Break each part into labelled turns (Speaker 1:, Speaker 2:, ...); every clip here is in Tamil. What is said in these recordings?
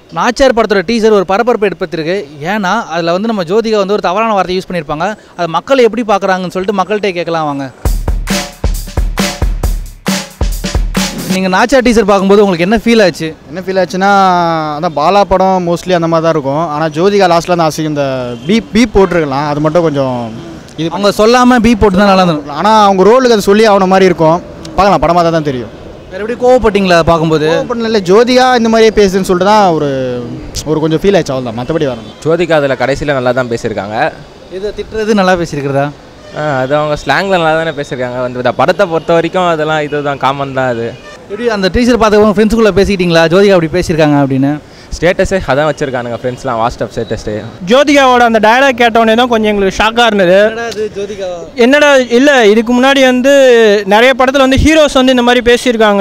Speaker 1: நாச்சியார் படத்தோட டீசர் ஒரு பரபரப்பு ஏற்படுத்திருக்கு ஏன்னா அதில் வந்து நம்ம ஜோதிகா வந்து ஒரு தவறான வார்த்தை யூஸ் பண்ணியிருப்பாங்க அது மக்கள் எப்படி பார்க்குறாங்கன்னு சொல்லிட்டு மக்கள்கிட்ட கேட்கலாம் வாங்க நீங்கள் நாச்சியார் டீசர் பார்க்கும்போது உங்களுக்கு என்ன ஃபீல் ஆச்சு
Speaker 2: என்ன ஃபீல் ஆச்சுன்னா அதான் பாலா படம் மோஸ்ட்லி அந்த மாதிரி தான் இருக்கும் ஆனால் ஜோதிகா லாஸ்ட்டில் அந்த அசிங்க இந்த பீப் பீப் போட்டிருக்கலாம் அது மட்டும் கொஞ்சம் இது
Speaker 1: அவங்க சொல்லாமல் பீ போட்டு தான் நல்லா இருந்தது
Speaker 2: ஆனால் அவங்க ரோலுக்கு அது சொல்லி ஆகணும் மாதிரி இருக்கும் பார்க்கலாம் படமாக தான் தெரியும்
Speaker 1: வேறு எப்படி கோவப்பட்டீங்களா பார்க்கும்போது
Speaker 2: இல்லை ஜோதிகா இந்த மாதிரியே பேசுதுன்னு சொல்லிட்டு தான் ஒரு ஒரு கொஞ்சம் ஃபீல் ஆச்சு அவ்வளோதான் மற்றபடி வரணும்
Speaker 3: ஜோதிகா அதில் கடைசியில் நல்லா தான் பேசியிருக்காங்க
Speaker 1: இதை திட்டுறது நல்லா பேசியிருக்கிறதா
Speaker 3: ஆ, அது அவங்க ஸ்லாங்கில் நல்லா தானே பேசியிருக்காங்க வந்து இந்த படத்தை பொறுத்த வரைக்கும் அதெல்லாம் இதுதான் காமன் தான் அது
Speaker 1: எப்படி அந்த டீச்சர் பார்த்து ஃப்ரெண்ட்ஸுக்குள்ளே பேசிக்கிட்டீங்களா ஜோதிகா அப்படி பேசியிருக்காங்க அப்படின்னு
Speaker 3: ஸ்டேட்டஸே அதான் வச்சுருக்கானுங்க ஃப்ரெண்ட்ஸ்லாம் வாட்ஸ்அப் ஸ்டேட்டஸ்ட்டு
Speaker 4: ஜோதிகாவோட அந்த டயலாக் கேட்டவுடனே தான் கொஞ்சம் எங்களுக்கு ஷாக்காக இருந்தது
Speaker 1: ஜோதிகா
Speaker 4: என்னடா இல்லை இதுக்கு முன்னாடி வந்து நிறைய படத்தில் வந்து ஹீரோஸ் வந்து இந்த மாதிரி பேசியிருக்காங்க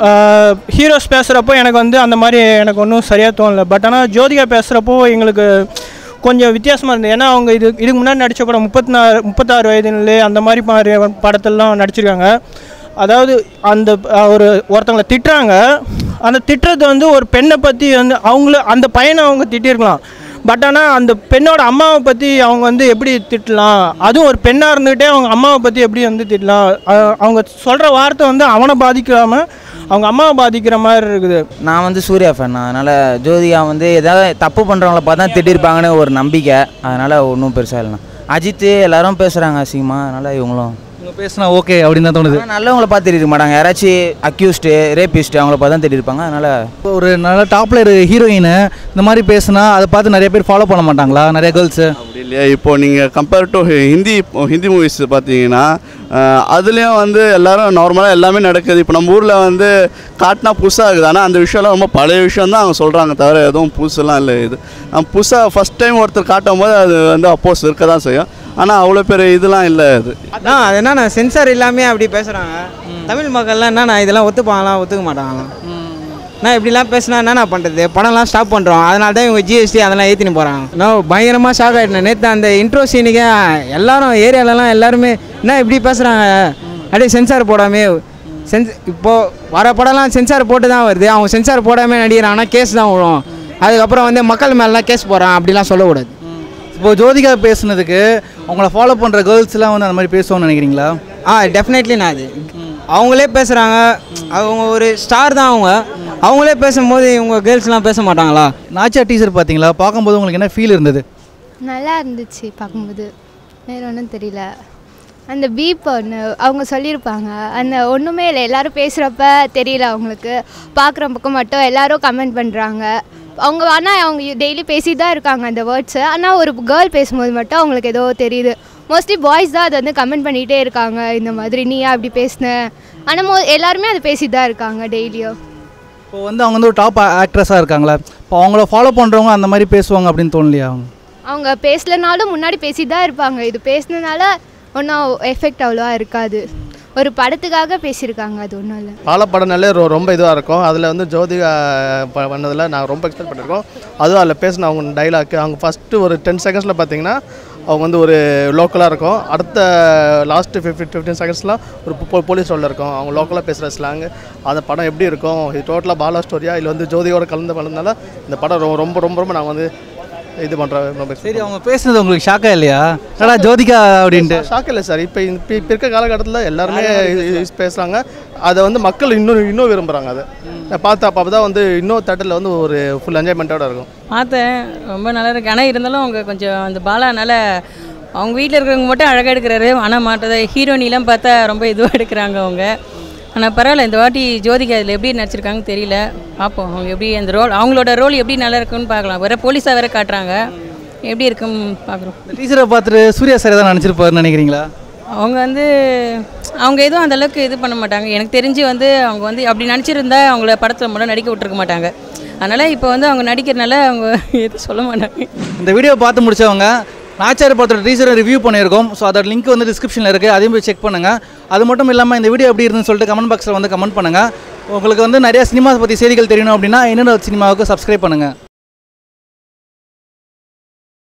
Speaker 4: ஹீரோஸ் பேசுகிறப்போ எனக்கு வந்து அந்த மாதிரி எனக்கு ஒன்றும் சரியாக தோணல பட் ஆனால் ஜோதிகா பேசுகிறப்போ எங்களுக்கு கொஞ்சம் வித்தியாசமாக இருந்தது ஏன்னா அவங்க இது இதுக்கு முன்னாடி நடித்த படம் முப்பத்தி நாலு முப்பத்தாறு வயதிலே அந்த மாதிரி மாதிரி படத்தெல்லாம் நடிச்சிருக்காங்க அதாவது அந்த அஹ், ஒரு ஒருத்தவங்களை திட்டுறாங்க அந்த திட்டுறது வந்து ஒரு பெண்ணை பற்றி வந்து அவங்கள அந்த பையனை அவங்க திட்டிருக்கலாம் பட் ஆனால் அந்த பெண்ணோட அம்மாவை பற்றி அவங்க வந்து எப்படி திட்டலாம் அதுவும் ஒரு பெண்ணாக இருந்துக்கிட்டே அவங்க அம்மாவை பற்றி எப்படி வந்து திட்டலாம் அஹ், அவங்க சொல்கிற வார்த்தை வந்து அவனை பாதிக்காமல் அவங்க அம்மாவை பாதிக்கிற மாதிரி இருக்குது
Speaker 5: நான் வந்து சூர்யா ஃபேன் அதனால் ஜோதிகா வந்து ஏதாவது தப்பு பண்ணுறவங்கள பார்த்தா திட்டிருப்பாங்கன்னு ஒரு நம்பிக்கை அதனால் ஒன்றும் பெருசாக இல்லைண்ணா அஜித்து எல்லாரும் பேசுகிறாங்க அசிங்கமாக அதனால் இவங்களும்
Speaker 1: இவங்க பேசினா ஓகே அப்படின்னு தான் தோணுது
Speaker 5: ஆனா நல்லவங்கள பார்த்து திட்டிருக்க மாட்டாங்க யாராச்சும் அக்யூஸ்டு ரேபிஸ்ட்டு அவங்கள பார்த்து தான் திட்டிருப்பாங்க அதனால்
Speaker 1: ஒரு நல்ல டாப்ல இருக்க ஹீரோயின் இந்த மாதிரி பேசுனா அதை பார்த்து நிறைய பேர் ஃபாலோ பண்ண மாட்டாங்களா நிறைய கேர்ள்ஸு
Speaker 6: அப்படி இல்லையா இப்போ நீங்கள் கம்பேர் டு ஹிந்தி இப்போ ஹிந்தி மூவிஸ் பார்த்தீங்கன்னா அஹ், அதுலேயும் வந்து எல்லாரும் நார்மலாக எல்லாமே நடக்குது இப்போ நம்ம ஊரில் வந்து காட்டினா புதுசாக இருக்குது ஆனால் அந்த விஷயம்லாம் ரொம்ப பழைய விஷயம் தான் அவங்க சொல்கிறாங்க தவிர எதுவும் புதுசுலாம் இல்லை இது நம்ம புதுசாக ஃபஸ்ட் டைம் ஒருத்தர் காட்டும் போது அது வந்து அப்போஸ் இருக்க தான் செய்யும் ஆனால் அவ்வளோ பெரிய இதெல்லாம் இல்லை அது
Speaker 7: அதான் அது என்னண்ணா சென்சார் இல்லாமல் அப்படி பேசுகிறாங்க தமிழ் மக்கள்லாம் என்னண்ணா இதெல்லாம் ஒத்துப்பாங்களா ஒத்துக்க மாட்டாங்களாம் நான் இப்படிலாம் பேசினா என்னண்ணா பண்ணுறது படம்லாம் ஸ்டாப் பண்ணுறோம் அதனால தான் இவங்க ஜிஎஸ்டி அதெல்லாம் ஏற்றின்னு போகிறாங்க நான் பயங்கரமாக ஷாக் ஆகிட்டேன் நேற்று அந்த இன்ட்ரோ சீனுக்கே எல்லாரும் ஏரியாலலாம் எல்லாருமே என்ன இப்படி பேசுகிறாங்க அப்படியே சென்சார் போடாமே சென்ஸ் இப்போது வர படம்லாம் சென்சார் போட்டு தான் வருது அவங்க சென்சார் போடாமல் நடிக்கிறாங்கன்னா கேஸ் தான் விழும் அதுக்கப்புறம் வந்து மக்கள் மேலாம் கேஸ் போகிறான் அப்படிலாம் சொல்லக்கூடாது
Speaker 1: இப்போ ஜோதிகா பேசுனதுக்கு அவங்கள ஃபாலோ பண்ணுற கேர்ள்ஸ்லாம் வந்து அந்த மாதிரி பேசுவாங்கன்னு நினைக்கிறீங்களா
Speaker 7: ஆ டெஃபினெட்லி நான் அது அவங்களே பேசுகிறாங்க அவங்க ஒரு ஸ்டார் தான் அவங்க அவங்களே பேசும்போது இவங்க கேர்ள்ஸ்லாம் பேச மாட்டாங்களா
Speaker 1: நாச்சியா டீச்சர் பார்த்தீங்களா பார்க்கும்போது உங்களுக்கு என்ன ஃபீல் இருந்தது
Speaker 8: நல்லா இருந்துச்சு பார்க்கும்போது வேறு ஒன்றும் தெரியல அந்த பீப் ஒன்று அவங்க சொல்லியிருப்பாங்க அந்த ஒன்றுமே இல்லை எல்லாரும் பேசுகிறப்ப தெரியல அவங்களுக்கு பார்க்குற பக்கம் மட்டும் எல்லாரும் கமெண்ட் பண்ணுறாங்க அவங்க ஆனால் அவங்க டெய்லி பேசி தான் இருக்காங்க அந்த வேர்ட்ஸை ஆனால் ஒரு கேர்ள் பேசும்போது மட்டும் அவங்களுக்கு ஏதோ தெரியுது மோஸ்ட்லி பாய்ஸ் தான் அதை வந்து கமெண்ட் பண்ணிகிட்டே இருக்காங்க இந்த மாதிரி நீ அப்படி பேசின ஆனால் மோ எல்லாருமே அதை பேசிட்டு தான் இருக்காங்க டெய்லியும்
Speaker 1: இப்போ வந்து அவங்க வந்து ஒரு டாப் ஆக்ட்ரஸாக இருக்காங்களா இப்போ அவங்கள ஃபாலோ பண்ணுறவங்க அந்த மாதிரி பேசுவாங்க அப்படின்னு தோணலையா அவங்க
Speaker 8: அவங்க பேசலனாலும் முன்னாடி பேசிட்டு தான் இருப்பாங்க இது பேசினனால ஒன்றும் எஃபெக்ட் அவ்வளோவா இருக்காது ஒரு படத்துக்காக பேசியிருக்காங்க அது ஒன்றும் இல்லை
Speaker 9: பாலப்படனாலே ரொ ரொம்ப இதுவாக இருக்கும் அதில் வந்து ஜோதிகா ப- பண்ணதில் நான் ரொம்ப எக்ஸ்பெக்ட் பண்ணியிருக்கோம் அதுவும் அதில் பேசின அவங்க டைலாக்கு அவங்க ஃபஸ்ட்டு ஒரு டென் செகண்ட்ஸில் பார்த்தீங்கன்னா அவங்க வந்து ஒரு லோக்கலாக இருக்கும் அடுத்த லாஸ்ட்டு ஃபிஃப்டி ஃபிஃப்டீன் செகண்ட்ஸ்லாம் ஒரு போ- போலீஸ் ரோலில் இருக்கும் அவங்க லோக்கலாக பேசுகிற ஸ்லாங் அந்த படம் எப்படி இருக்கும் இது டோட்டலாக பாலா ஸ்டோரியா இல்லை வந்து ஜோதியோட கலந்து பண்ணதுனால இந்த படம் ரொ- ரொம்ப ரொம்ப ரொம்ப நான் வந்து இது பண்ணுறேன் ரொம்ப
Speaker 1: சரி அவங்க பேசுனது உங்களுக்கு ஷாக்கா இல்லையா என்னடா ஜோதிகா அப்படின்ட்டு
Speaker 9: ஷாக் இல்லை சார் இப்போ இப்போ இப்போ இருக்க காலகட்டத்தில் எல்லாருமே இது- இது பேசுகிறாங்க அதை வந்து மக்கள் இன்னும் இன்னும் விரும்புகிறாங்க அதை நான் பார்த்து அப்போ தான் வந்து இன்னும் தேட்டரில் வந்து ஒரு ஃபுல் என்ஜாய்மெண்ட்டோட இருக்கும்
Speaker 10: பார்த்தேன் ரொம்ப நல்லா இருக்கு ஆனால் இருந்தாலும் அவங்க கொஞ்சம் அந்த பாலானால அவங்க வீட்டில் இருக்கிறவங்க மட்டும் அழகாக எடுக்கிறாரு ஆனால் மாட்டதை ஹீரோனிலாம் பார்த்தா ரொம்ப இதுவாக எடுக்கிறாங்க அவங்க ஆனால் பரவாயில்ல இந்த வாட்டி ஜோதிகா இதில் எப்படி நடிச்சிருக்காங்கன்னு தெரியல பார்ப்போம் அவங்க எப்படி அந்த ரோல் அவங்களோட ரோல் எப்படி நல்லா இருக்குன்னு பார்க்கலாம் வேற போலீஸாக வேற காட்டுறாங்க எப்படி இருக்குன்னு பார்க்குறோம்
Speaker 1: இந்த டீச்சரை பார்த்துட்டு சூர்யா சார் தான் நினச்சிருப்பாருன்னு நினைக்கிறீங்களா
Speaker 10: அவங்க வந்து அவங்க எதுவும் அந்த அளவுக்கு இது பண்ண மாட்டாங்க எனக்கு தெரிஞ்சு வந்து அவங்க வந்து அப்படி நினச்சிருந்தா அவங்கள படத்தில் மட்டும் நடிக்க விட்டுருக்க மாட்டாங்க அதனால் இப்போ வந்து அவங்க நடிக்கிறனால அவங்க எதுவும் சொல்ல மாட்டாங்க
Speaker 1: இந்த வீடியோ பார்த்து முடிச்சவங்க நாச்சாரி படத்தோட டீச்சரை ரிவ்யூ பண்ணியிருக்கோம் ஸோ அதோட லிங்க் வந்து டிஸ்கிரிப்ஷனில் இருக்குது அதையும் போய் செக் பண்ணுங்கள் அது மட்டும் இல்லாமல் இந்த வீடியோ எப்படி இருந்துன்னு சொல்லிட்டு கமெண்ட் பாக்ஸில் வந்து கமெண்ட் பண்ணுங்கள் உங்களுக்கு வந்து நிறைய சினிமா பற்றி செய்திகள் தெரியணும் அப்படின்னா என்னோட சினிமாவுக்கு சப்ஸ்கிரைப் பண்ணுங்கள்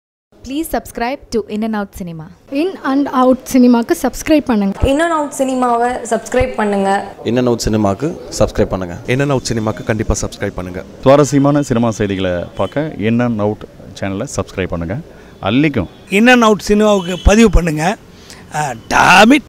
Speaker 11: please subscribe to in and out cinema
Speaker 12: in and out சினிமாக்கு சப்ஸ்கிரைப் பண்ணுங்க
Speaker 13: இன் அண்ட் அவுட் சினிமாவை சப்ஸ்கிரைப் பண்ணுங்கள்
Speaker 14: இன் அண்ட் அவுட் சினிமாக்கு சப்ஸ்கிரைப் பண்ணுங்கள்
Speaker 15: இன் அண்ட் அவுட் சினிமாக்கு கண்டிப்பாக சப்ஸ்கிரைப் பண்ணுங்கள்
Speaker 16: சுவாரஸ்யமான சினிமா செய்திகளை பார்க்க இன் அண்ட் அவுட் சேனலை சப்ஸ்கிரைப் பண்ணுங்கள் அல்லிக்கும்
Speaker 17: இன் அண்ட் அவுட் சினிமாவுக்கு பதிவு பண்ணுங்கள் டாமிட்